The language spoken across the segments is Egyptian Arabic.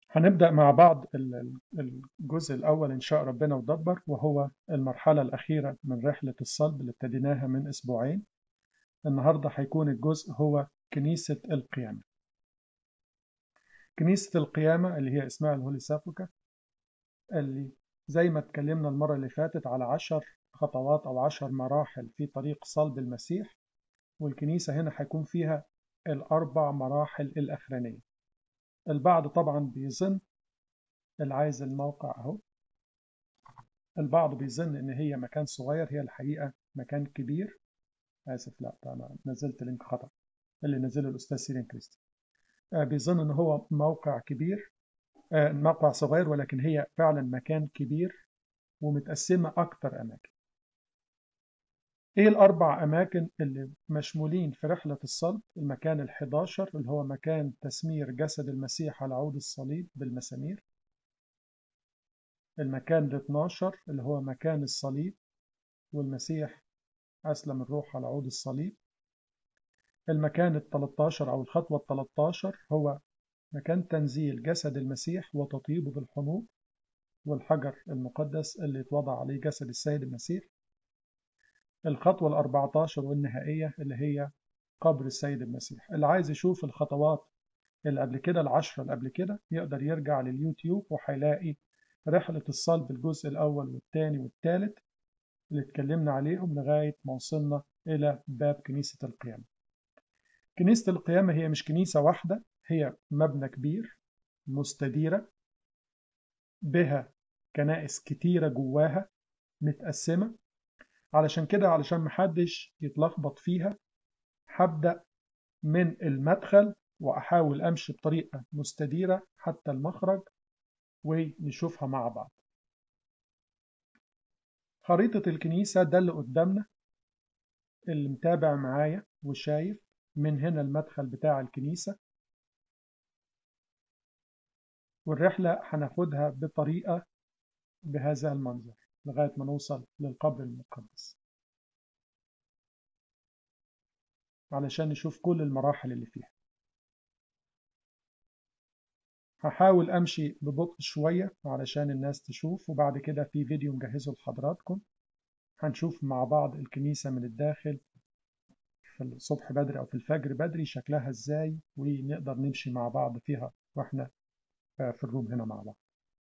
هنبدأ مع بعض الجزء الأول إن شاء ربنا ودبر وهو المرحلة الأخيرة من رحلة الصلب اللي ابتديناها من أسبوعين النهاردة هيكون الجزء هو كنيسة القيامة كنيسة القيامة اللي هي اسمها الهولي سافوكا اللي زي ما اتكلمنا المرة اللي فاتت على عشر خطوات أو عشر مراحل في طريق صلب المسيح والكنيسة هنا هيكون فيها الأربع مراحل الأخرانية البعض طبعا بيظن اللي عايز الموقع أهو البعض بيظن إن هي مكان صغير هي الحقيقة مكان كبير آسف لا أنا نزلت لينك خطأ اللي نزله الأستاذ سيرين كريستي بيظن إن هو موقع كبير موقع صغير ولكن هي فعلا مكان كبير ومتقسمة أكتر أماكن إيه الأربع أماكن اللي مشمولين في رحلة الصلب المكان الحداشر اللي هو مكان تسمير جسد المسيح على عود الصليب بالمسامير المكان الاثناشر اللي هو مكان الصليب والمسيح أسلم الروح على عود الصليب المكان التلتاشر أو الخطوة التلتاشر هو مكان تنزيل جسد المسيح وتطيبه بالحنوط والحجر المقدس اللي اتوضع عليه جسد السيد المسيح الخطوة الأربعتاشر والنهائية اللي هي قبر السيد المسيح اللي عايز يشوف الخطوات اللي قبل كده العشرة اللي قبل كده يقدر يرجع لليوتيوب وهيلاقي رحلة الصلب الجزء الأول والثاني والثالث اللي اتكلمنا عليهم لغاية ما وصلنا إلى باب كنيسة القيامة كنيسة القيامة هي مش كنيسة واحدة هي مبنى كبير مستديرة بها كنائس كتيرة جواها متقسمة علشان كده علشان محدش يتلخبط فيها هبدأ من المدخل وأحاول أمشي بطريقة مستديرة حتى المخرج ونشوفها مع بعض خريطة الكنيسة ده اللي قدامنا اللي متابع معايا وشايف من هنا المدخل بتاع الكنيسة والرحلة هناخدها بطريقة بهذا المنظر لغاية ما نوصل للقبر المقدس علشان نشوف كل المراحل اللي فيها هحاول أمشي ببطء شوية علشان الناس تشوف وبعد كده في فيديو مجهزه لحضراتكم هنشوف مع بعض الكنيسة من الداخل في الصبح بدري أو في الفجر بدري شكلها إزاي ونقدر نمشي مع بعض فيها وإحنا في الروم هنا مع بعض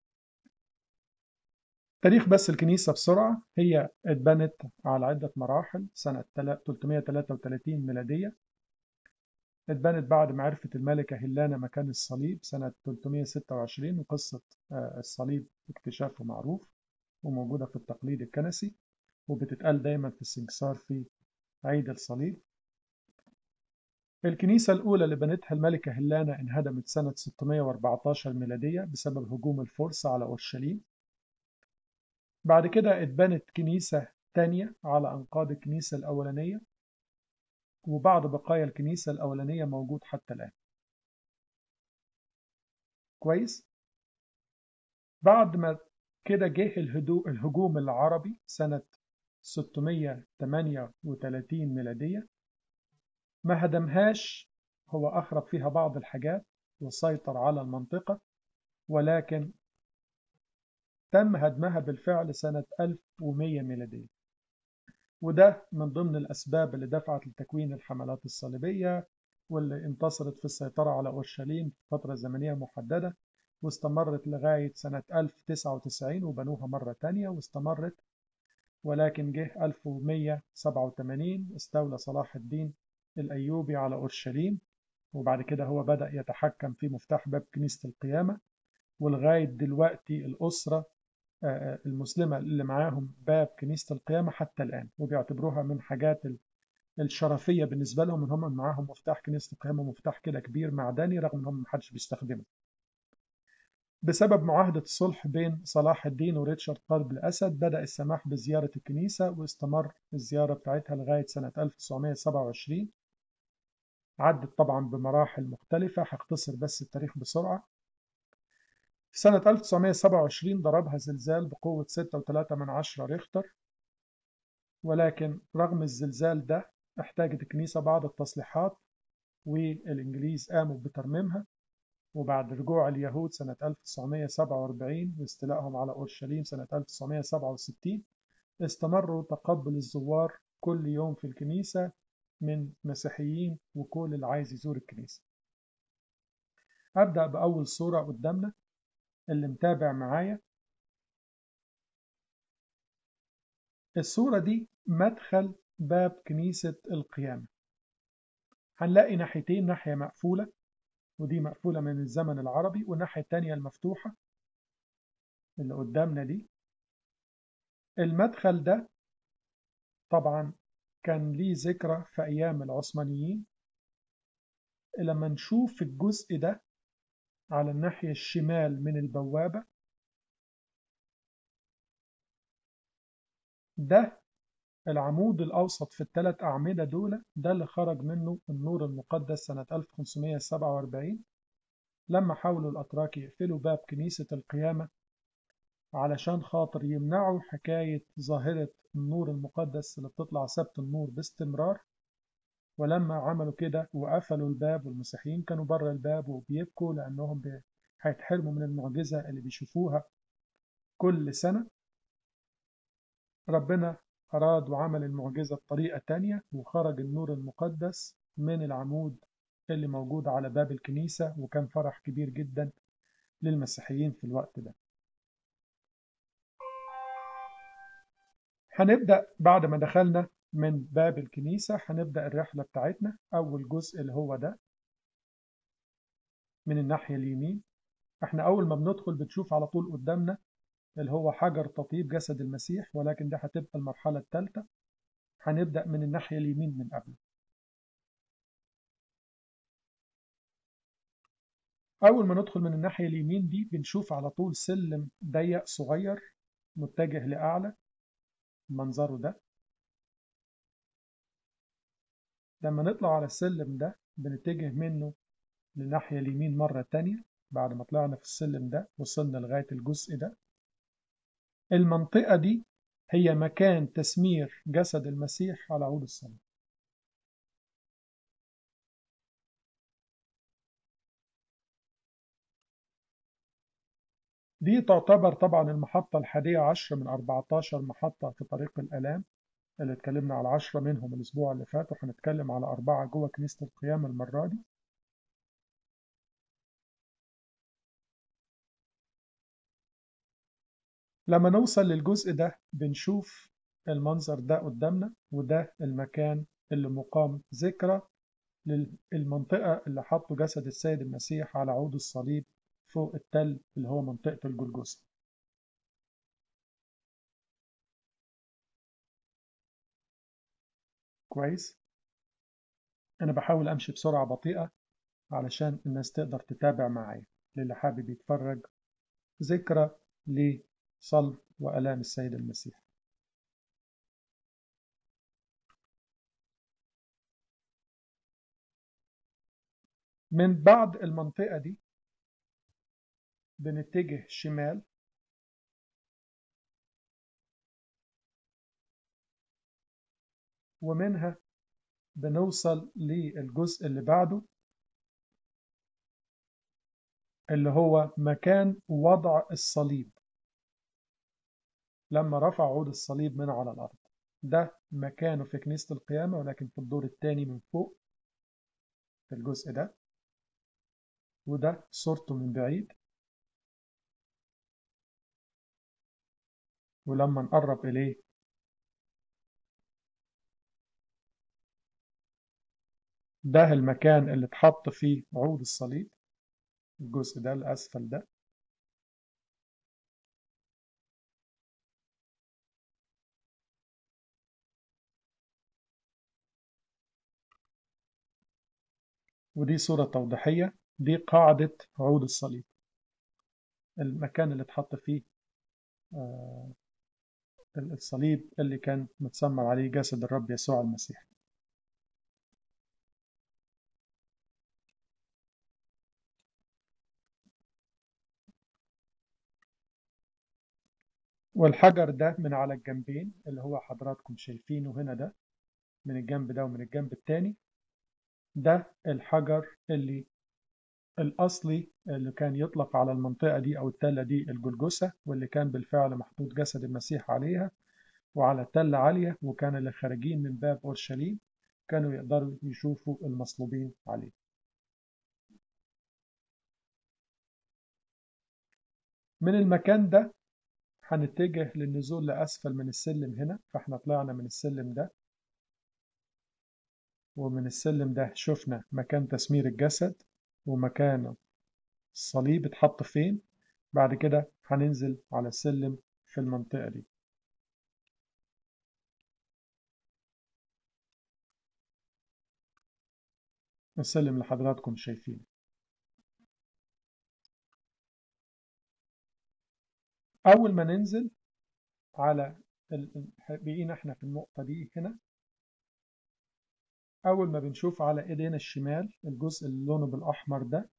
تاريخ بس الكنيسة بسرعة هي اتبنت على عدة مراحل سنة 333 ميلادية اتبنت بعد معرفة الملكة هيلانا مكان الصليب سنة 326 وقصة الصليب اكتشافه معروف وموجودة في التقليد الكنسي وبتتقال دايما في السنكسار في عيد الصليب الكنيسة الأولى اللي بنتها الملكة هيلانا انهدمت سنة 614 ميلادية بسبب هجوم الفرس على أورشليم بعد كده اتبنت كنيسة تانية على أنقاض الكنيسة الأولانية وبعض بقايا الكنيسة الأولانية موجود حتى الآن كويس بعد ما كده جه الهجوم العربي سنة 638 ميلادية ما هدمهاش هو أخرب فيها بعض الحاجات وسيطر على المنطقة ولكن تم هدمها بالفعل سنة 1100 ميلادية وده من ضمن الأسباب اللي دفعت لتكوين الحملات الصليبية واللي انتصرت في السيطرة على أورشليم في فترة زمنية محددة واستمرت لغاية سنة 1099 وبنوها مرة تانية واستمرت ولكن جه 1187 استولى صلاح الدين الأيوبي على أورشليم وبعد كده هو بدأ يتحكم في مفتاح باب كنيسة القيامة ولغاية دلوقتي الأسرة المسلمة اللي معاهم باب كنيسة القيامة حتى الآن وبيعتبروها من حاجات الشرفية بالنسبة لهم إن هم معاهم مفتاح كنيسة القيامة مفتاح كده كبير معدني رغم إن هم محدش بيستخدمه بسبب معاهدة الصلح بين صلاح الدين وريتشارد قلب الأسد بدأ السماح بزيارة الكنيسة واستمر الزيارة بتاعتها لغاية سنة 1927 عدت طبعا بمراحل مختلفة هختصر بس التاريخ بسرعة في سنة 1927 ضربها زلزال بقوة 6.3 من عشرة ريختر ولكن رغم الزلزال ده احتاجت الكنيسة بعض التصليحات والإنجليز قاموا بترميمها وبعد رجوع اليهود سنة 1947 واستيلائهم على أورشليم سنة 1967 استمروا تقبل الزوار كل يوم في الكنيسة من مسيحيين وكل اللي عايز يزور الكنيسة أبدأ بأول صورة قدامنا اللي متابع معايا الصورة دي مدخل باب كنيسة القيامة هنلاقي ناحيتين ناحية مقفولة ودي مقفولة من الزمن العربي والناحية التانية المفتوحة اللي قدامنا دي المدخل ده طبعا كان ليه ذكرى في أيام العثمانيين لما نشوف الجزء ده على الناحية الشمال من البوابة ده العمود الأوسط في الثلاث أعمدة دول ده اللي خرج منه النور المقدس سنة 1547 لما حاولوا الأتراك يقفلوا باب كنيسة القيامة علشان خاطر يمنعوا حكاية ظاهرة النور المقدس اللي بتطلع سبت النور باستمرار ولما عملوا كده وقفلوا الباب والمسيحيين كانوا بره الباب وبيبكوا لأنهم هيتحرموا من المعجزة اللي بيشوفوها كل سنة ربنا أراد وعمل المعجزة بطريقة تانية وخرج النور المقدس من العمود اللي موجود على باب الكنيسة وكان فرح كبير جدا للمسيحيين في الوقت ده هنبدأ بعد ما دخلنا من باب الكنيسة هنبدأ الرحلة بتاعتنا أول جزء اللي هو ده من الناحية اليمين احنا أول ما بندخل بتشوف على طول قدامنا اللي هو حجر تطيب جسد المسيح ولكن ده هتبقى المرحلة الثالثة هنبدأ من الناحية اليمين من قبل أول ما ندخل من الناحية اليمين دي بنشوف على طول سلم ضيق صغير متجه لأعلى منظره ده لما نطلع على السلم ده بنتجه منه للناحية اليمين مرة تانية بعد ما طلعنا في السلم ده وصلنا لغاية الجزء ده المنطقة دي هي مكان تسمير جسد المسيح على عود الصليب دي تعتبر طبعا المحطة الحادية عشر من 14 محطة في طريق الآلام اللي اتكلمنا على عشرة منهم الأسبوع اللي فات وهنتكلم على أربعة جوه كنيسة القيامة المرة دي لما نوصل للجزء ده بنشوف المنظر ده قدامنا وده المكان اللي مقام ذكرى للمنطقة اللي حطوا جسد السيد المسيح على عود الصليب فوق التل اللي هو منطقة الجلجوسة كويس أنا بحاول أمشي بسرعة بطيئة علشان الناس تقدر تتابع معايا للي حابب يتفرج ذكرى لصلب وألام السيد المسيح من بعد المنطقة دي بنتجه شمال ومنها بنوصل للجزء اللي بعده اللي هو مكان وضع الصليب لما رفع عود الصليب من على الأرض ده مكانه في كنيسة القيامة ولكن في الدور الثاني من فوق في الجزء ده وده صورته من بعيد ولما نقرب إليه ده المكان اللي اتحط فيه عود الصليب الجزء ده الأسفل ده ودي صورة توضيحية دي قاعدة عود الصليب المكان اللي اتحط فيه آه الصليب اللي كان متسمر عليه جسد الرب يسوع المسيح والحجر ده من على الجنبين اللي هو حضراتكم شايفينه هنا ده من الجنب ده ومن الجنب التاني ده الحجر اللي الأصلي اللي كان يطلق على المنطقة دي أو التلة دي الجلجسة واللي كان بالفعل محطوط جسد المسيح عليها وعلى تلة عالية وكان اللي خارجين من باب أورشليم كانوا يقدروا يشوفوا المصلوبين عليه من المكان ده هنتجه للنزول لأسفل من السلم هنا فاحنا طلعنا من السلم ده ومن السلم ده شفنا مكان تسمير الجسد ومكان الصليب اتحط فين بعد كده هننزل على السلم في المنطقة دي السلم اللي حضراتكم شايفينه أول ما ننزل على بقينا احنا في النقطة دي هنا أول ما بنشوف على إيدينا الشمال الجزء اللي لونه بالأحمر ده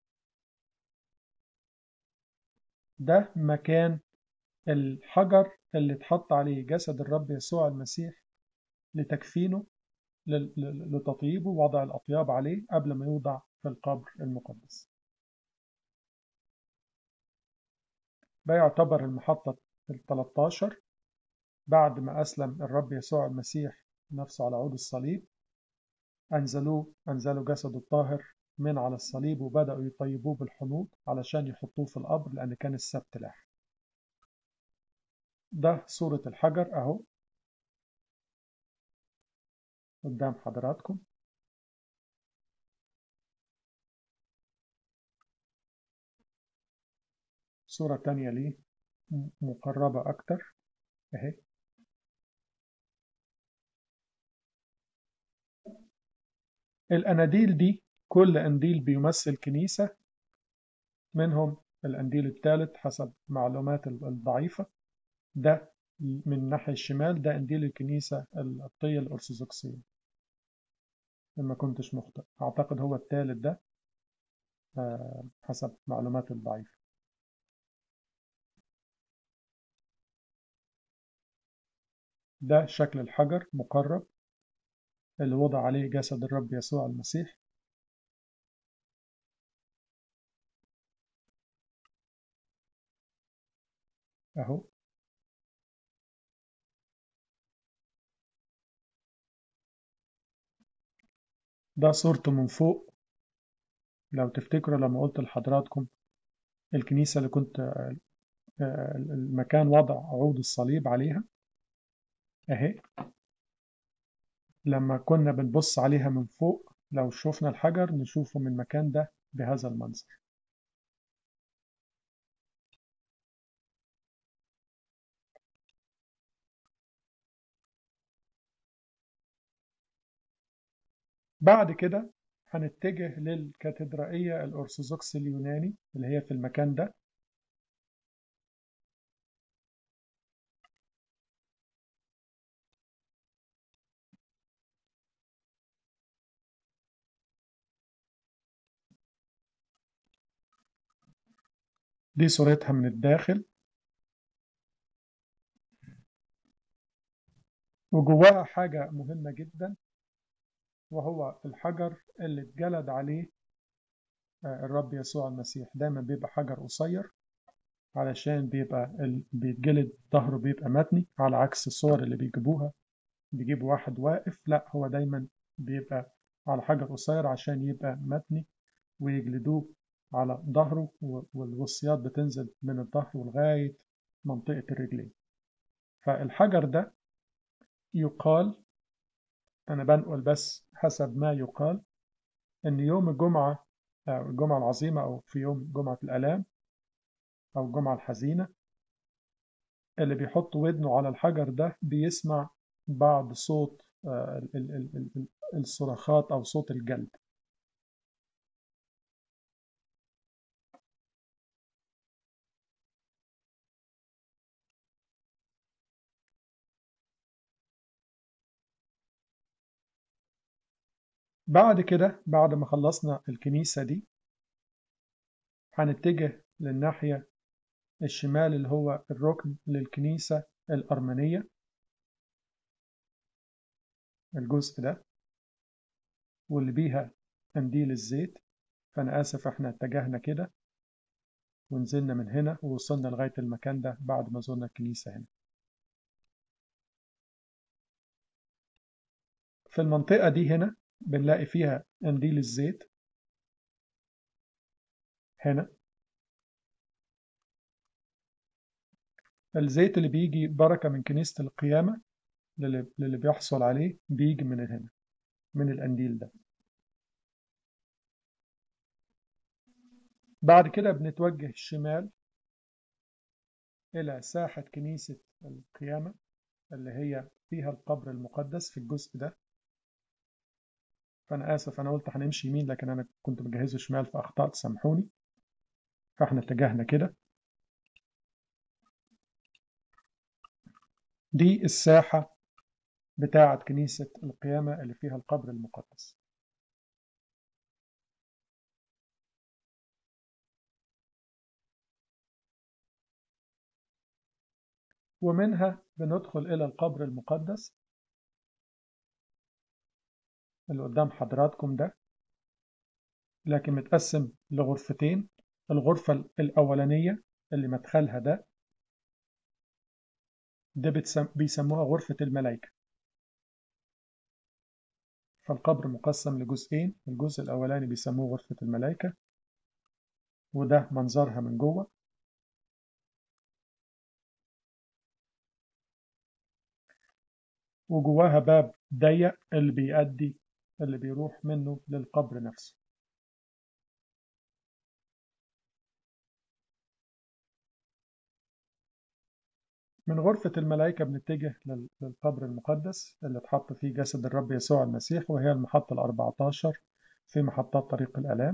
ده مكان الحجر اللي اتحط عليه جسد الرب يسوع المسيح لتكفينه لتطيبه وضع الأطياب عليه قبل ما يوضع في القبر المقدس ده يعتبر المحطة ال 13 بعد ما أسلم الرب يسوع المسيح نفسه على عود الصليب أنزلوه أنزلوا جسده الطاهر من على الصليب وبدأوا يطيبوه بالحنوط علشان يحطوه في القبر لأن كان السبت لاح ده صورة الحجر أهو قدام حضراتكم صورة تانية ليه مقربة أكتر أهي الأناديل دي كل أنديل بيمثل كنيسة منهم الأنديل الثالث حسب معلومات الضعيفة ده من الناحية الشمال ده أنديل الكنيسة القبطية الأرثوذكسية لما كنتش مخطئ أعتقد هو الثالث ده حسب معلومات الضعيفة ده شكل الحجر مقرب اللي وضع عليه جسد الرب يسوع المسيح أهو ده صورته من فوق لو تفتكروا لما قلت لحضراتكم الكنيسة اللي كنت المكان وضع عود الصليب عليها اهي لما كنا بنبص عليها من فوق لو شفنا الحجر نشوفه من المكان ده بهذا المنظر بعد كده هنتجه للكاتدرائية الأرثوذكس اليوناني اللي هي في المكان ده دي صورتها من الداخل وجواها حاجة مهمة جدا وهو الحجر اللي اتجلد عليه الرب يسوع المسيح دايما بيبقى حجر قصير علشان بيبقى بيتجلد ظهره بيبقى متني على عكس الصور اللي بيجيبوها بيجيبوا واحد واقف لا هو دايما بيبقى على حجر قصير عشان يبقى متني ويجلدوه على ظهره والوصيات بتنزل من الظهر لغاية منطقة الرجلين فالحجر ده يقال أنا بنقل بس حسب ما يقال إن يوم الجمعة أو الجمعة العظيمة أو في يوم جمعة الآلام أو الجمعة الحزينة اللي بيحط ودنه على الحجر ده بيسمع بعض صوت الصراخات أو صوت الجلد بعد كده بعد ما خلصنا الكنيسة دي هنتجه للناحية الشمال اللي هو الركن للكنيسة الأرمنية الجزء ده واللي بيها قنديل الزيت فأنا آسف احنا اتجهنا كده ونزلنا من هنا ووصلنا لغاية المكان ده بعد ما زرنا الكنيسة هنا في المنطقة دي هنا بنلاقي فيها قنديل الزيت هنا الزيت اللي بيجي بركة من كنيسة القيامة للي بيحصل عليه بيجي من هنا من القنديل ده بعد كده بنتوجه الشمال إلى ساحة كنيسة القيامة اللي هي فيها القبر المقدس في الجزء ده فأنا آسف أنا قلت هنمشي يمين لكن أنا كنت مجهزه شمال فأخطأت سامحوني فإحنا اتجهنا كده دي الساحة بتاعة كنيسة القيامة اللي فيها القبر المقدس ومنها بندخل إلى القبر المقدس اللي قدام حضراتكم ده لكن متقسم لغرفتين الغرفة الأولانية اللي مدخلها ده ده بيسموها غرفة الملائكة فالقبر مقسم لجزئين الجزء الأولاني بيسموه غرفة الملائكة وده منظرها من جوه وجواها باب ضيق اللي بيؤدي اللي بيروح منه للقبر نفسه من غرفة الملائكة بنتجه للقبر المقدس اللي اتحط فيه جسد الرب يسوع المسيح وهي المحطة الأربعة عشر في محطات طريق الآلام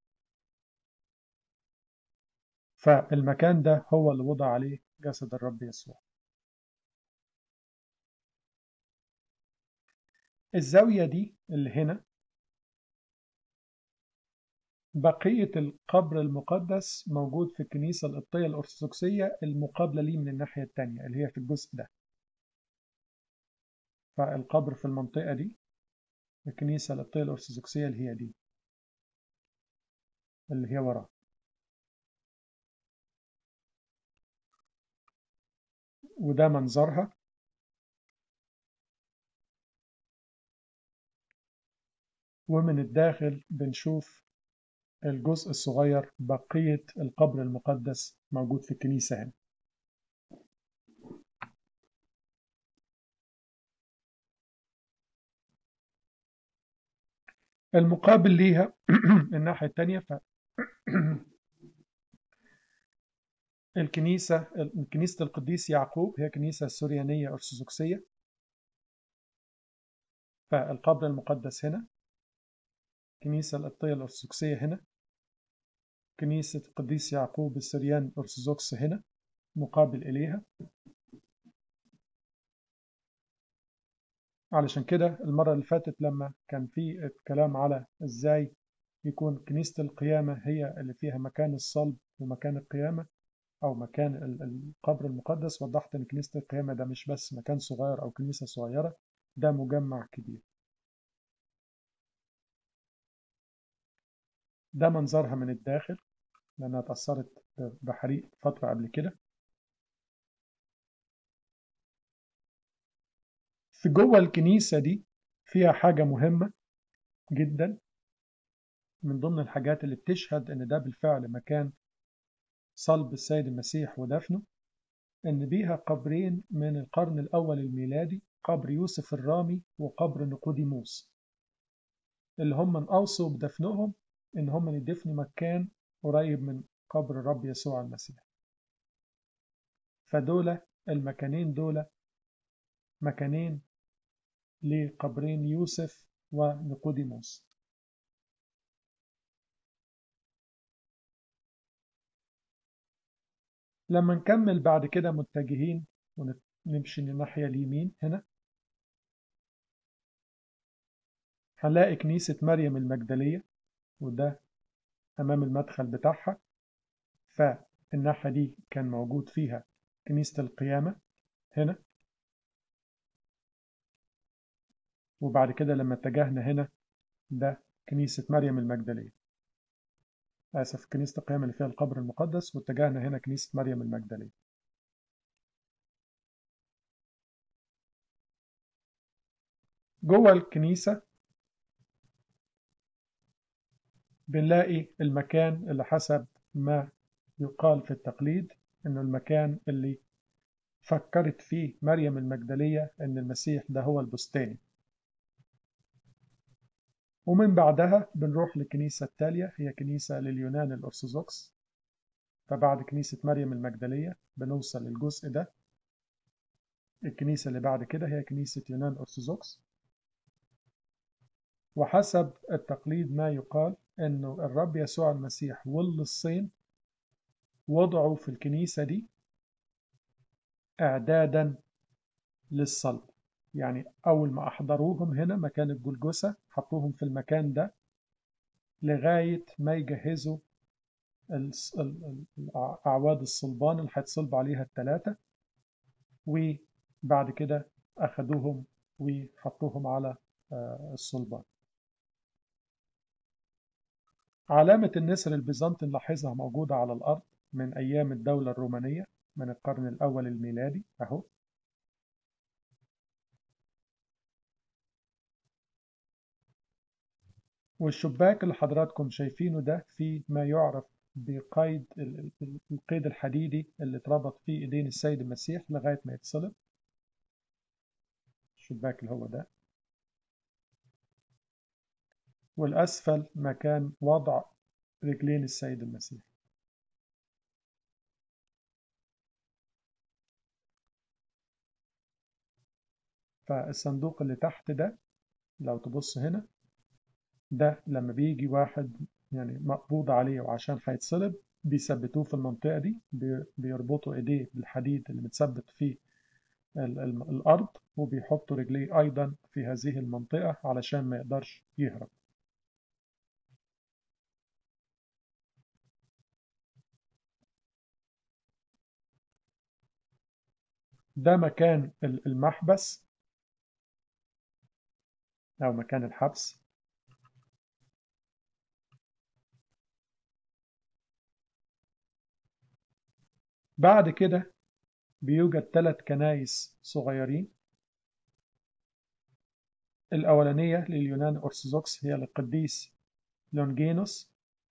فالمكان ده هو اللي وضع عليه جسد الرب يسوع الزاوية دي اللي هنا بقية القبر المقدس موجود في الكنيسة القبطية الأرثوذكسية المقابلة ليه من الناحية التانية اللي هي في الجزء ده فالقبر في المنطقة دي الكنيسة القبطية الأرثوذكسية اللي هي دي اللي هي وراه وده منظرها ومن الداخل بنشوف الجزء الصغير بقية القبر المقدس موجود في الكنيسة هنا المقابل ليها الناحية التانية ف الكنيسة كنيسة القديس يعقوب هي كنيسة سوريانية أرثوذكسية فالقبر المقدس هنا الكنيسة القبطية الأرثوذكسية هنا كنيسة القديس يعقوب السريان أرثوذكس هنا مقابل إليها علشان كده المرة اللي فاتت لما كان في كلام على إزاي يكون كنيسة القيامة هي اللي فيها مكان الصلب ومكان القيامة أو مكان القبر المقدس وضحت إن كنيسة القيامة ده مش بس مكان صغير أو كنيسة صغيرة ده مجمع كبير ده منظرها من الداخل لأنها اتأثرت بحريق فترة قبل كده في جوه الكنيسة دي فيها حاجة مهمة جدا من ضمن الحاجات اللي بتشهد إن ده بالفعل مكان صلب السيد المسيح ودفنه إن بيها قبرين من القرن الأول الميلادي قبر يوسف الرامي وقبر نقوديموس اللي هم أوصوا بدفنهم إن هم يدفنوا مكان قريب من قبر الرب يسوع المسيح فدول المكانين دول مكانين لقبرين يوسف ونقوديموس لما نكمل بعد كده متجهين ونمشي للناحية اليمين هنا هنلاقي كنيسة مريم المجدلية وده أمام المدخل بتاعها فالناحية دي كان موجود فيها كنيسة القيامة هنا وبعد كده لما اتجهنا هنا ده كنيسة مريم المجدلية آسف كنيسة القيامة اللي فيها القبر المقدس واتجهنا هنا كنيسة مريم المجدلية جوه الكنيسة بنلاقي المكان اللي حسب ما يقال في التقليد انه المكان اللي فكرت فيه مريم المجدلية ان المسيح ده هو البستاني ومن بعدها بنروح للكنيسة التالية هي كنيسة لليونان الأرثوذكس فبعد كنيسة مريم المجدلية بنوصل للجزء ده الكنيسة اللي بعد كده هي كنيسة يونان أرثوذكس وحسب التقليد ما يقال أنه الرب يسوع المسيح واللصين وضعوا في الكنيسة دي إعدادا للصلب يعني أول ما أحضروهم هنا مكان الجلجسة حطوهم في المكان ده لغاية ما يجهزوا أعواد الصلبان اللي هيتصلب عليها الثلاثة وبعد كده أخدوهم وحطوهم على الصلبان علامة النسر البيزنطي نلاحظها موجودة على الأرض من أيام الدولة الرومانية من القرن الأول الميلادي أهو والشباك اللي حضراتكم شايفينه ده في ما يعرف بقيد القيد الحديدي اللي اتربط فيه ايدين السيد المسيح لغاية ما يتصلب الشباك اللي هو ده والأسفل مكان وضع رجلين السيد المسيح فالصندوق اللي تحت ده لو تبص هنا ده لما بيجي واحد يعني مقبوض عليه وعشان هيتصلب بيثبتوه في المنطقة دي بيربطوا ايديه بالحديد اللي متثبت فيه الأرض وبيحطوا رجليه أيضا في هذه المنطقة علشان ما يقدرش يهرب ده مكان المحبس أو مكان الحبس بعد كده بيوجد ثلاث كنايس صغيرين الأولانية لليونان أرثوذكس هي للقديس لونجينوس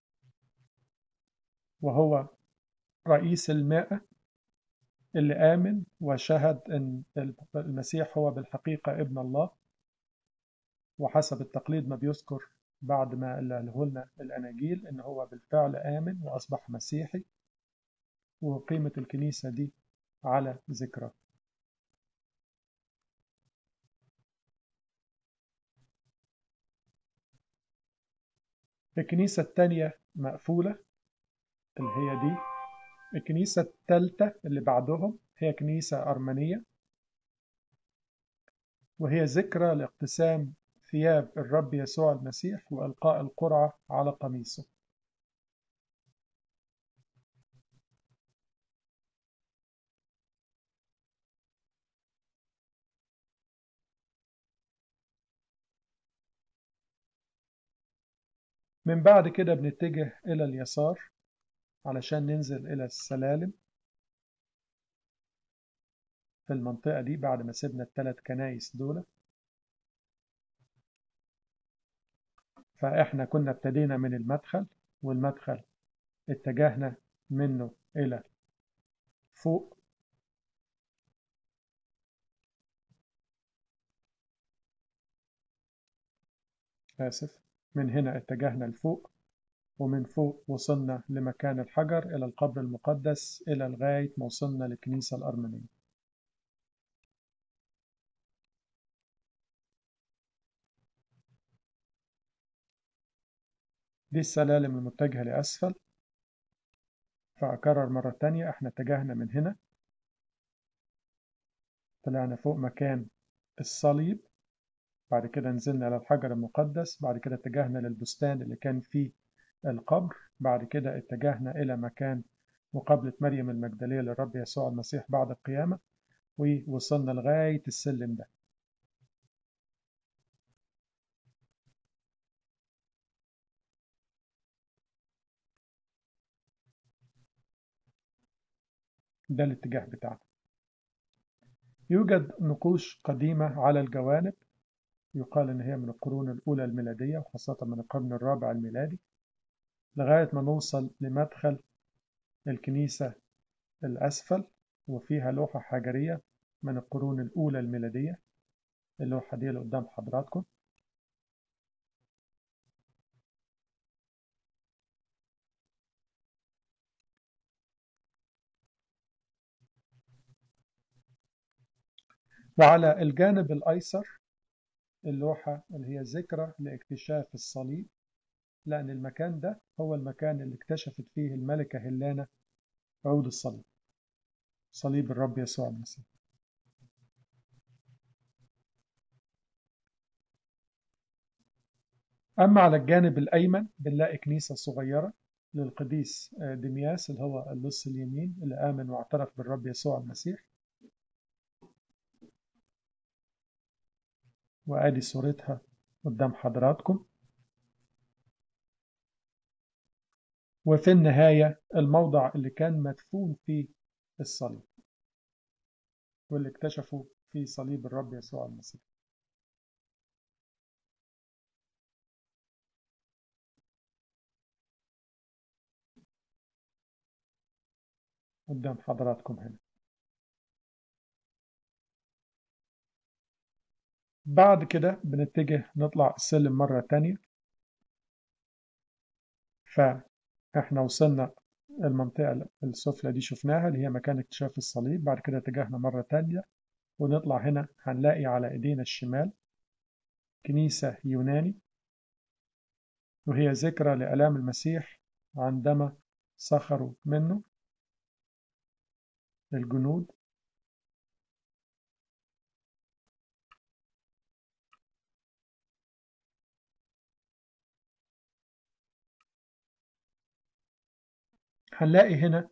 وهو رئيس المائة اللي آمن وشهد أن المسيح هو بالحقيقة ابن الله وحسب التقليد ما بيذكر بعد ما قاله لنا الأناجيل أن هو بالفعل آمن وأصبح مسيحي وقيمة الكنيسة دي على ذكرى الكنيسة الثانية مقفولة اللي هي دي الكنيسة الثالثة اللي بعدهم هي كنيسة أرمنية وهي ذكرى لاقتسام ثياب الرب يسوع المسيح وإلقاء القرعة على قميصه من بعد كده بنتجه إلى اليسار علشان ننزل إلى السلالم في المنطقة دي بعد ما سيبنا الثلاث كنايس دول فإحنا كنا ابتدينا من المدخل والمدخل اتجهنا منه إلى فوق آسف من هنا اتجهنا لفوق ومن فوق وصلنا لمكان الحجر إلى القبر المقدس إلى لغاية ما وصلنا للكنيسة الأرمنية دي السلالم المتجهة لأسفل فأكرر مرة تانية احنا اتجهنا من هنا طلعنا فوق مكان الصليب بعد كده نزلنا على الحجر المقدس بعد كده اتجهنا للبستان اللي كان فيه القبر بعد كده اتجهنا إلى مكان مقابلة مريم المجدلية للرب يسوع المسيح بعد القيامة ووصلنا لغاية السلم ده ده الاتجاه بتاعنا يوجد نقوش قديمة على الجوانب يقال إن هي من القرون الأولى الميلادية وخاصة من القرن الرابع الميلادي لغاية ما نوصل لمدخل الكنيسة الأسفل وفيها لوحة حجرية من القرون الأولى الميلادية اللوحة دي اللي قدام حضراتكم وعلى الجانب الأيسر اللوحة اللي هي ذكرى لاكتشاف الصليب لأن المكان ده هو المكان اللي اكتشفت فيه الملكة هيلانا عود الصليب صليب الرب يسوع المسيح أما على الجانب الأيمن بنلاقي كنيسة صغيرة للقديس دمياس اللي هو اللص اليمين اللي آمن واعترف بالرب يسوع المسيح وآدي صورتها قدام حضراتكم وفي النهاية الموضع اللي كان مدفون فيه الصليب واللي اكتشفوا فيه صليب الرب يسوع المسيح قدام حضراتكم هنا بعد كده بنتجه نطلع السلم مرة تانية فإحنا وصلنا المنطقة السفلى دي شفناها اللي هي مكان اكتشاف الصليب بعد كده اتجهنا مرة تانية ونطلع هنا هنلاقي على ايدينا الشمال كنيسة يوناني وهي ذكرى لألام المسيح عندما سخروا منه الجنود هنلاقي هنا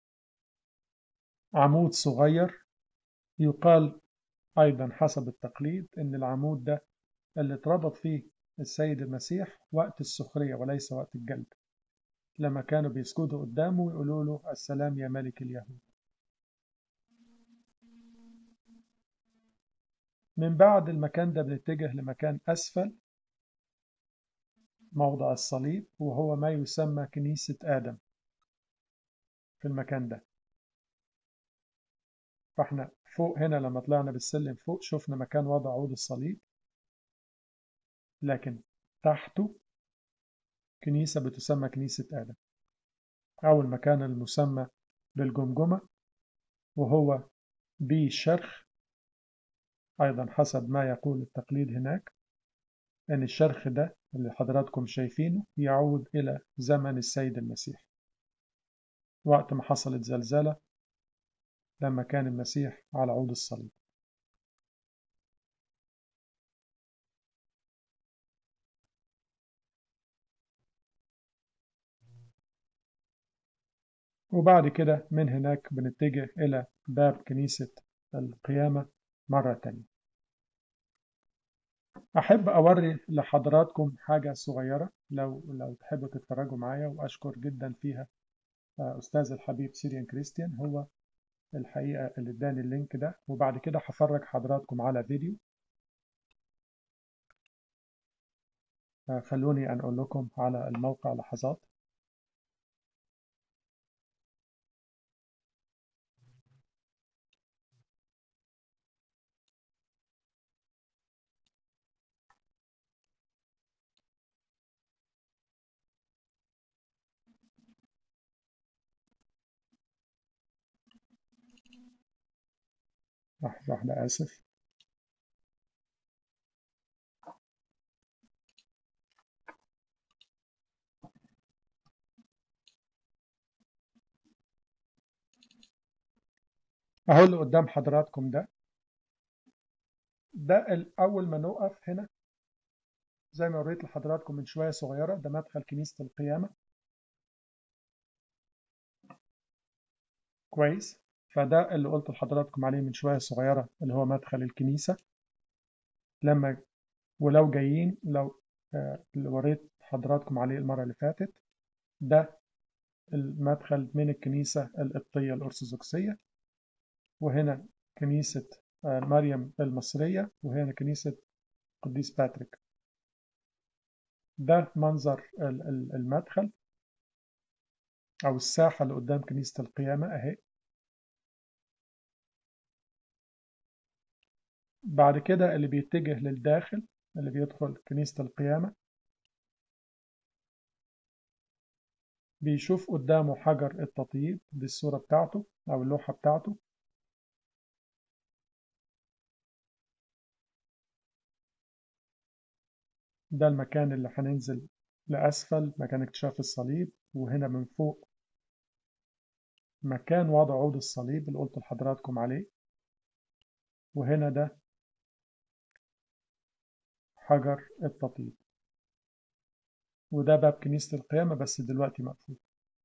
عمود صغير يقال أيضا حسب التقليد إن العمود ده اللي اتربط فيه السيد المسيح وقت السخرية وليس وقت الجلد لما كانوا بيسجدوا قدامه ويقولوا له السلام يا ملك اليهود من بعد المكان ده بنتجه لمكان أسفل موضع الصليب وهو ما يسمى كنيسة آدم في المكان ده فاحنا فوق هنا لما طلعنا بالسلم فوق شفنا مكان وضع عود الصليب لكن تحته كنيسة بتسمى كنيسة آدم أو المكان المسمى بالجمجمة وهو بشرخ أيضا حسب ما يقول التقليد هناك أن الشرخ ده اللي حضراتكم شايفينه يعود إلى زمن السيد المسيح وقت ما حصلت زلزلة لما كان المسيح على عود الصليب وبعد كده من هناك بنتجه إلى باب كنيسة القيامة مرة تانية أحب أوري لحضراتكم حاجة صغيرة لو لو تحبوا تتفرجوا معايا وأشكر جدا فيها أستاذ الحبيب سيريان كريستيان هو الحقيقة اللي اداني اللينك ده وبعد كده هفرج حضراتكم على فيديو خلوني أنقل لكم على الموقع لحظات لحظة واحدة آسف أهو اللي قدام حضراتكم ده ده أول ما نقف هنا زي ما وريت لحضراتكم من شوية صغيرة ده مدخل كنيسة القيامة كويس فده اللي قلت لحضراتكم عليه من شوية صغيرة اللي هو مدخل الكنيسة لما ولو جايين لو اللي وريت حضراتكم عليه المرة اللي فاتت ده المدخل من الكنيسة القبطية الأرثوذكسية وهنا كنيسة مريم المصرية وهنا كنيسة قديس باتريك ده منظر المدخل أو الساحة اللي قدام كنيسة القيامة أهي بعد كده اللي بيتجه للداخل اللي بيدخل كنيسة القيامة بيشوف قدامه حجر التطيب دي الصورة بتاعته أو اللوحة بتاعته ده المكان اللي هننزل لأسفل مكان اكتشاف الصليب وهنا من فوق مكان وضع عود الصليب اللي قلت لحضراتكم عليه وهنا ده حجر التطيب وده باب كنيسة القيامة بس دلوقتي مقفول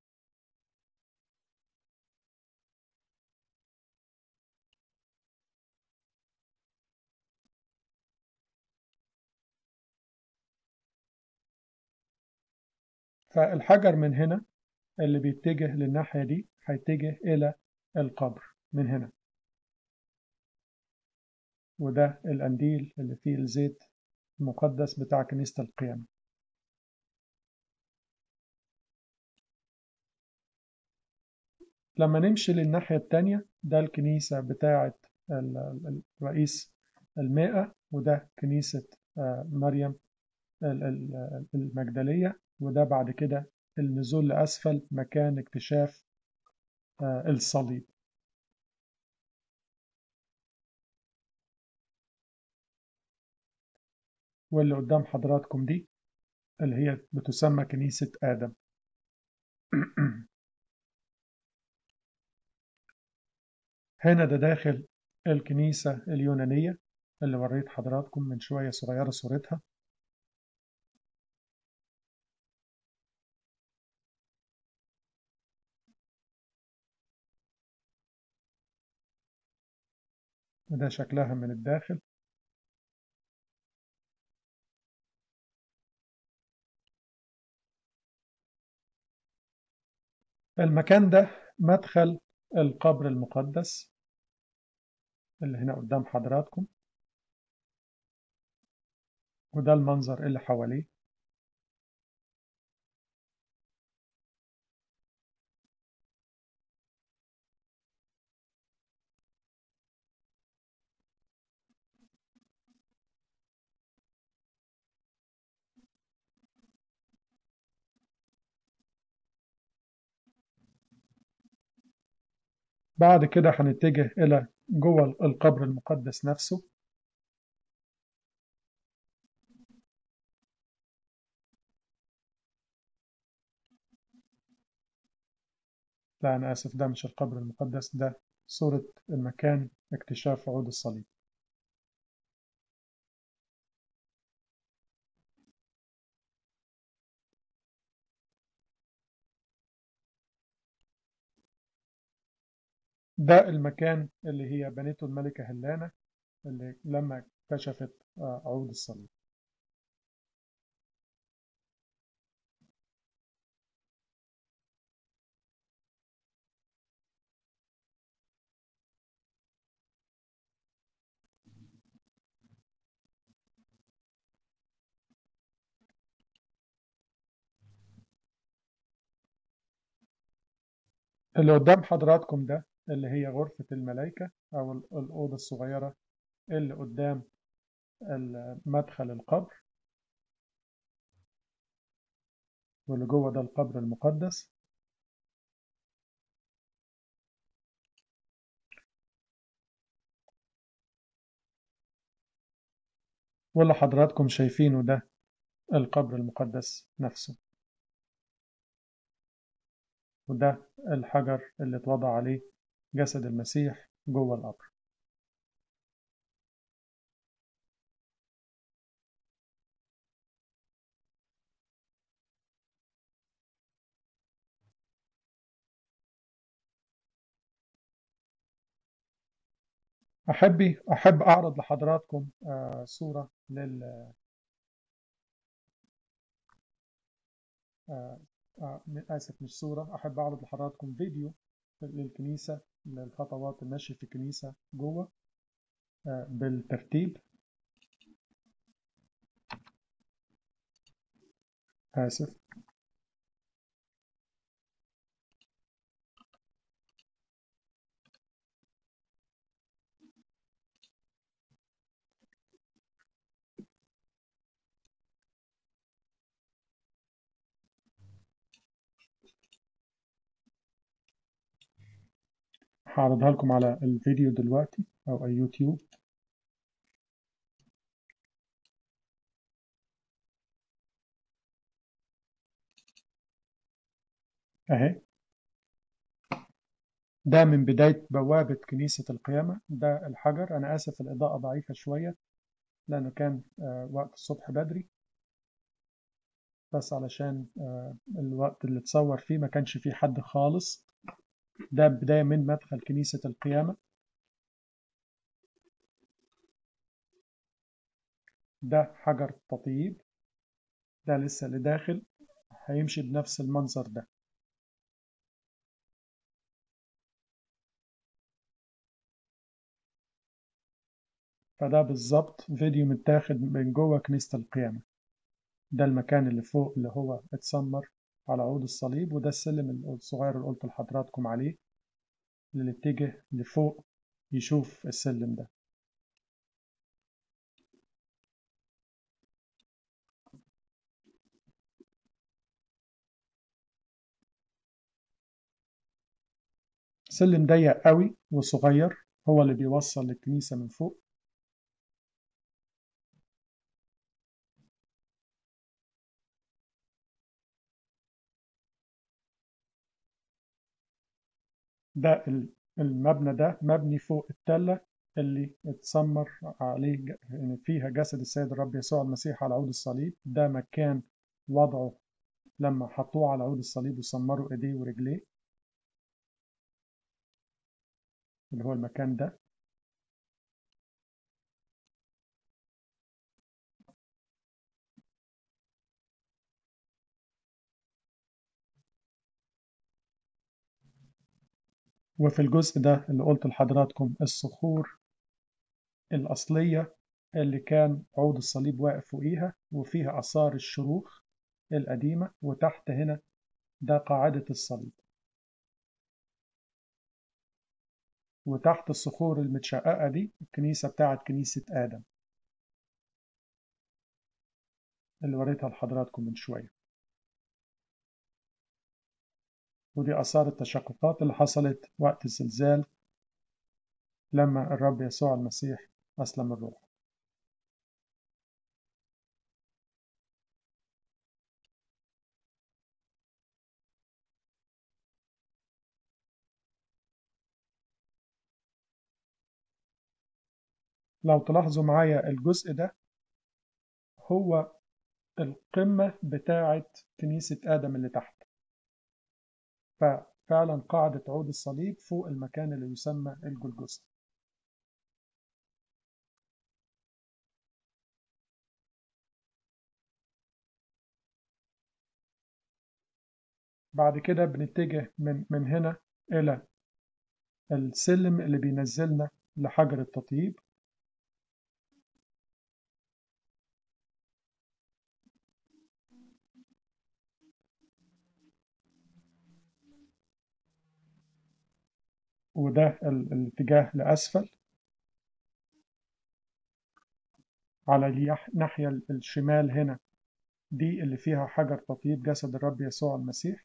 فالحجر من هنا اللي بيتجه للناحية دي هيتجه إلى القبر من هنا وده القنديل اللي فيه الزيت المقدس بتاع كنيسة القيامة لما نمشي للناحية التانية ده الكنيسة بتاعة رئيس المائة وده كنيسة مريم المجدلية وده بعد كده النزول لأسفل مكان اكتشاف الصليب واللي قدام حضراتكم دي اللي هي بتسمى كنيسة آدم هنا ده داخل الكنيسة اليونانية اللي وريت حضراتكم من شوية صغيرة صورتها وده شكلها من الداخل المكان ده مدخل القبر المقدس اللي هنا قدام حضراتكم وده المنظر اللي حواليه بعد كده هنتجه إلى جوه القبر المقدس نفسه لا أنا آسف ده مش القبر المقدس ده صورة المكان اكتشاف عود الصليب ده المكان اللي هي بنته الملكة هلانة اللي لما اكتشفت عود الصليب اللي قدام حضراتكم ده اللي هي غرفة الملائكة أو الأوضة الصغيرة اللي قدام مدخل القبر واللي جوه ده القبر المقدس واللي حضراتكم شايفينه ده القبر المقدس نفسه وده الحجر اللي اتوضع عليه جسد المسيح جوه القبر أحبي أحب أعرض لحضراتكم صورة لل آه آسف مش صورة أحب أعرض لحضراتكم فيديو للكنيسة للخطوات المشي في الكنيسة جوه آه بالترتيب آسف هعرضها لكم على الفيديو دلوقتي أو أي يوتيوب أهي ده من بداية بوابة كنيسة القيامة ده الحجر أنا آسف الإضاءة ضعيفة شوية لأنه كان وقت الصبح بدري بس علشان الوقت اللي اتصور فيه ما كانش فيه حد خالص ده بداية من مدخل كنيسة القيامة ده حجر تطيب ده لسه اللي داخل هيمشي بنفس المنظر ده فده بالظبط فيديو متاخد من جوه كنيسة القيامة ده المكان اللي فوق اللي هو اتسمر على عود الصليب وده السلم الصغير اللي قلت لحضراتكم عليه اللي اتجه لفوق يشوف السلم ده سلم ضيق قوي وصغير هو اللي بيوصل للكنيسة من فوق ده المبنى ده مبني فوق التلة اللي اتسمر عليه يعني فيها جسد السيد الرب يسوع المسيح على عود الصليب ده مكان وضعه لما حطوه على عود الصليب وسمروا ايديه ورجليه اللي هو المكان ده وفي الجزء ده اللي قلت لحضراتكم الصخور الأصلية اللي كان عود الصليب واقف فوقيها وفيها آثار الشروخ القديمة وتحت هنا ده قاعدة الصليب وتحت الصخور المتشققة دي الكنيسة بتاعت كنيسة آدم اللي وريتها لحضراتكم من شوية ودي آثار التشققات اللي حصلت وقت الزلزال لما الرب يسوع المسيح أسلم الروح لو تلاحظوا معايا الجزء ده هو القمة بتاعة كنيسة آدم اللي تحت ففعلا قاعدة عود الصليب فوق المكان اللي يسمى الجلجسة بعد كده بنتجه من من هنا إلى السلم اللي بينزلنا لحجر التطيب وده الاتجاه لأسفل على الناحية الشمال هنا دي اللي فيها حجر تطيب جسد الرب يسوع المسيح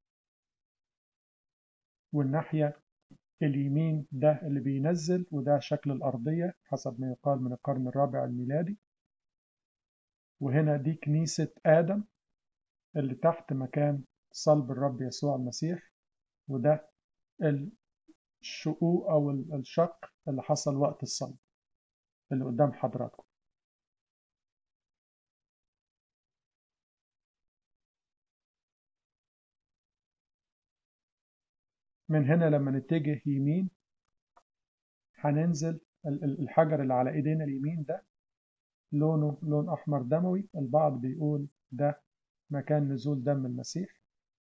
والناحية اليمين ده اللي بينزل وده شكل الأرضية حسب ما يقال من القرن الرابع الميلادي وهنا دي كنيسة آدم اللي تحت مكان صلب الرب يسوع المسيح وده الشقوق أو الشق اللي حصل وقت الصلب اللي قدام حضراتكم من هنا لما نتجه يمين هننزل الحجر اللي على ايدينا اليمين ده لونه لون احمر دموي البعض بيقول ده مكان نزول دم المسيح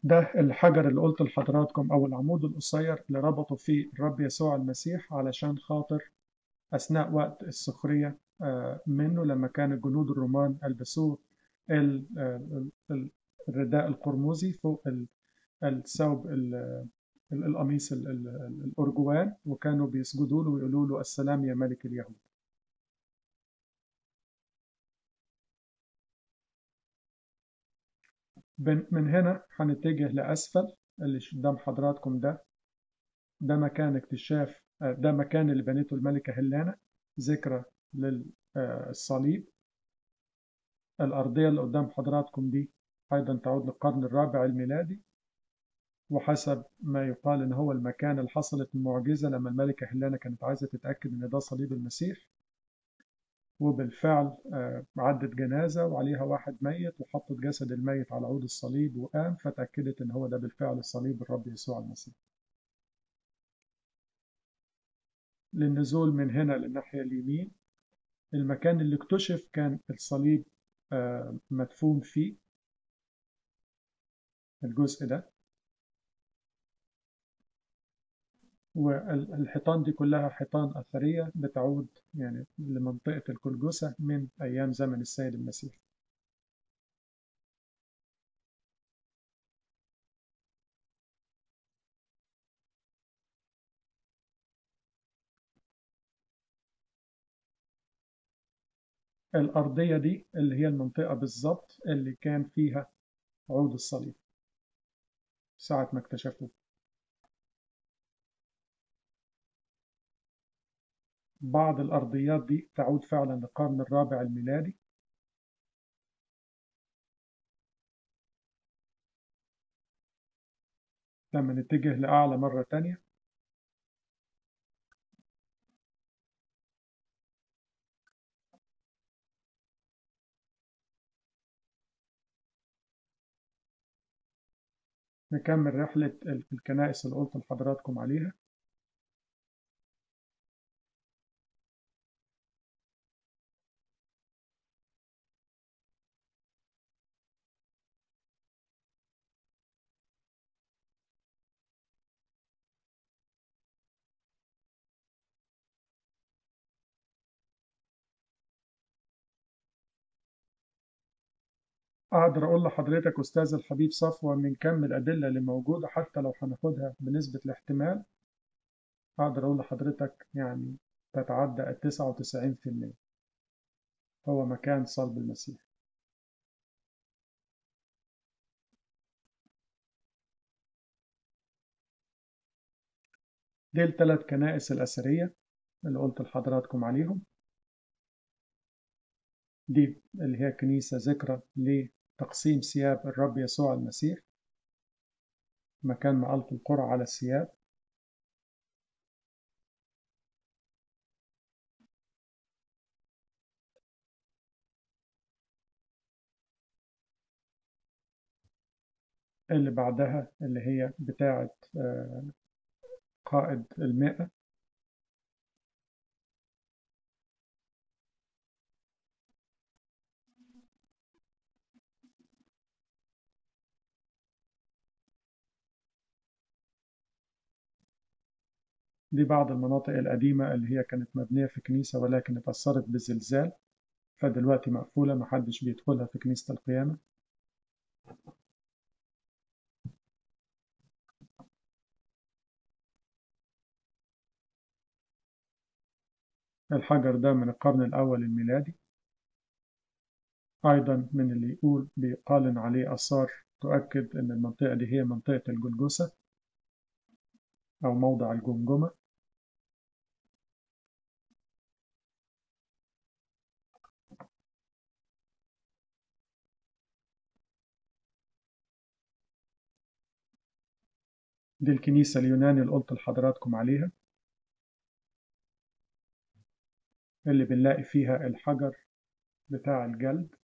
ده الحجر اللي قلت لحضراتكم أو العمود القصير اللي ربطوا فيه الرب يسوع المسيح علشان خاطر أثناء وقت السخرية منه لما كان الجنود الرومان ألبسوه الرداء القرمزي فوق الثوب القميص الأرجوان وكانوا بيسجدوا له ويقولوا له السلام يا ملك اليهود من هنا هنتجه لأسفل اللي قدام حضراتكم ده ده مكان اكتشاف ده مكان اللي بنيته الملكة هيلانا ذكرى للصليب الأرضية اللي قدام حضراتكم دي أيضا تعود للقرن الرابع الميلادي وحسب ما يقال إن هو المكان اللي حصلت المعجزة لما الملكة هيلانا كانت عايزة تتأكد إن ده صليب المسيح وبالفعل عدت جنازة وعليها واحد ميت وحطت جسد الميت على عود الصليب وقام فتأكدت إن هو ده بالفعل الصليب الرب يسوع المسيح للنزول من هنا للناحية اليمين المكان اللي اكتشف كان الصليب مدفون فيه الجزء ده والحيطان دي كلها حيطان أثرية بتعود يعني لمنطقة الكلجسة من أيام زمن السيد المسيح الأرضية دي اللي هي المنطقة بالظبط اللي كان فيها عود الصليب ساعة ما اكتشفوه بعض الأرضيات دي تعود فعلا للقرن الرابع الميلادي لما نتجه لأعلى مرة تانية نكمل رحلة الكنائس اللي قلت لحضراتكم عليها أقدر أقول لحضرتك أستاذ الحبيب صفوة من كم الأدلة اللي موجودة حتى لو هناخدها بنسبة الاحتمال أقدر أقول لحضرتك يعني تتعدى التسعة وتسعين في المية هو مكان صلب المسيح دي الثلاث كنائس الأثرية اللي قلت لحضراتكم عليهم دي اللي هي كنيسة ذكرى لتقسيم ثياب الرب يسوع المسيح مكان ما ألقوا القرى على الثياب اللي بعدها اللي هي بتاعة قائد المئة دي بعض المناطق القديمة اللي هي كانت مبنية في كنيسة ولكن اتأثرت بالزلزال فدلوقتي مقفولة محدش بيدخلها في كنيسة القيامة الحجر ده من القرن الأول الميلادي أيضا من اللي يقول بيقال عليه آثار تؤكد أن المنطقة دي هي منطقة الجلجسة أو موضع الجمجمة دي الكنيسة اليوناني اللي قلت لحضراتكم عليها اللي بنلاقي فيها الحجر بتاع الجلد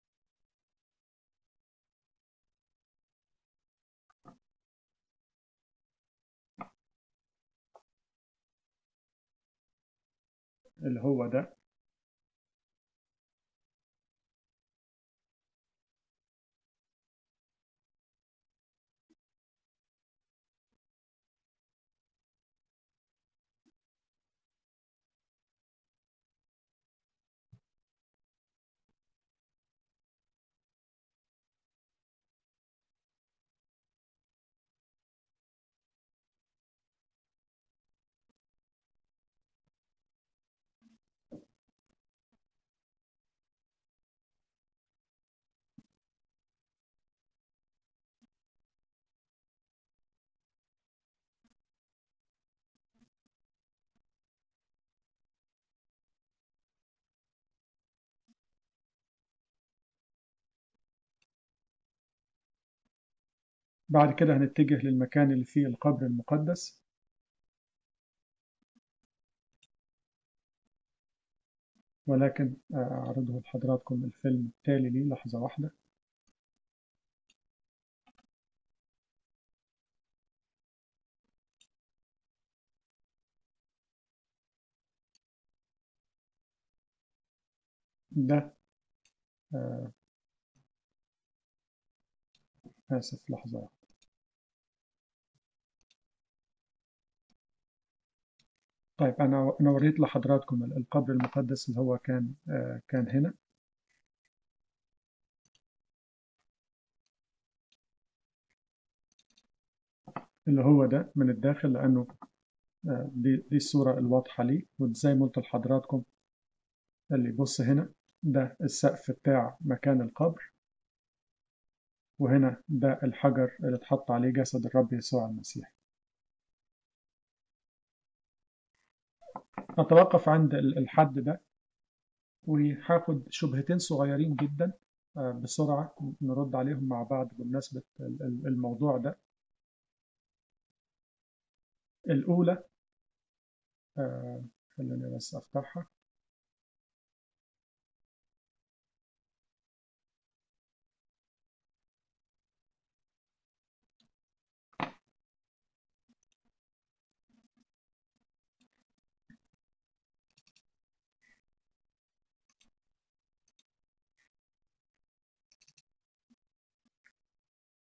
اللي هو ده بعد كده هنتجه للمكان اللي فيه القبر المقدس ولكن أعرضه لحضراتكم الفيلم التالي لي لحظة واحدة ده آه آسف لحظة واحدة طيب أنا أنا وريت لحضراتكم القبر المقدس اللي هو كان آه كان هنا اللي هو ده من الداخل لأنه آه دي, دي الصورة الواضحة لي وزي ما قلت لحضراتكم اللي يبص هنا ده السقف بتاع مكان القبر وهنا ده الحجر اللي اتحط عليه جسد الرب يسوع المسيح أتوقف عند الحد ده وهاخد شبهتين صغيرين جدا بسرعة نرد عليهم مع بعض بمناسبة الموضوع ده الأولى خليني بس أفتحها